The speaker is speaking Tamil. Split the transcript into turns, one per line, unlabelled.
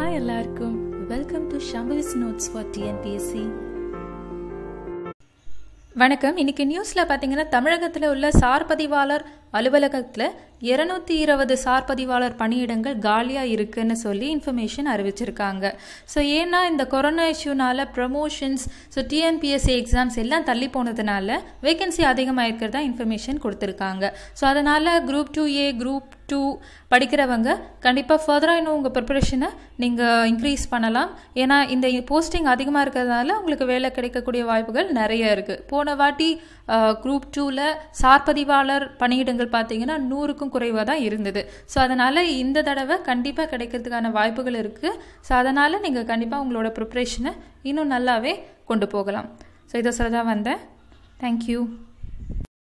ஹாய் எல்லாருக்கும் welcome to Shambavi's notes for TNPSC வணக்கம் இன்னைக்கு நியூஸில் பார்த்தீங்கன்னா தமிழகத்தில் உள்ள சார் பதிவாளர் அலுவலகத்தில் இருநூத்தி இருபது சார் பதிவாளர் பணியிடங்கள் காலியாக இருக்குன்னு சொல்லி இன்ஃபர்மேஷன் அறிவிச்சிருக்காங்க ஸோ ஏன்னா இந்த கொரோனா இஷ்யூனால ப்ரமோஷன்ஸ் ஸோ டிஎன்பிஎஸ்சி எக்ஸாம்ஸ் எல்லாம் தள்ளி போனதுனால வேகன்சி அதிகமாக இருக்கிறதா இன்ஃபர்மேஷன் கொடுத்துருக்காங்க ஸோ அதனால் group two A group two படிக்கிறவங்க கண்டிப்பாக ஃபர்தராக இன்னும் உங்கள் ப்ரிப்பரேஷனை நீங்கள் இன்க்ரீஸ் பண்ணலாம் ஏன்னா இந்த போஸ்டிங் அதிகமாக இருக்கிறதுனால உங்களுக்கு வேலை கிடைக்கக்கூடிய வாய்ப்புகள் நிறைய இருக்குது போன வாட்டி குரூப் டூவில் சார் பதிவாளர் பணியிடங்கள் பார்த்தீங்கன்னா நூறுக்கும் குறைவாக தான் இருந்தது ஸோ அதனால் இந்த தடவை கண்டிப்பாக கிடைக்கிறதுக்கான வாய்ப்புகள் இருக்குது ஸோ அதனால் நீங்கள் கண்டிப்பாக உங்களோட ப்ரிப்ரேஷனை இன்னும் நல்லாவே கொண்டு போகலாம் ஸோ இதை சொல்ல தான் வந்தேன் தேங்க்யூ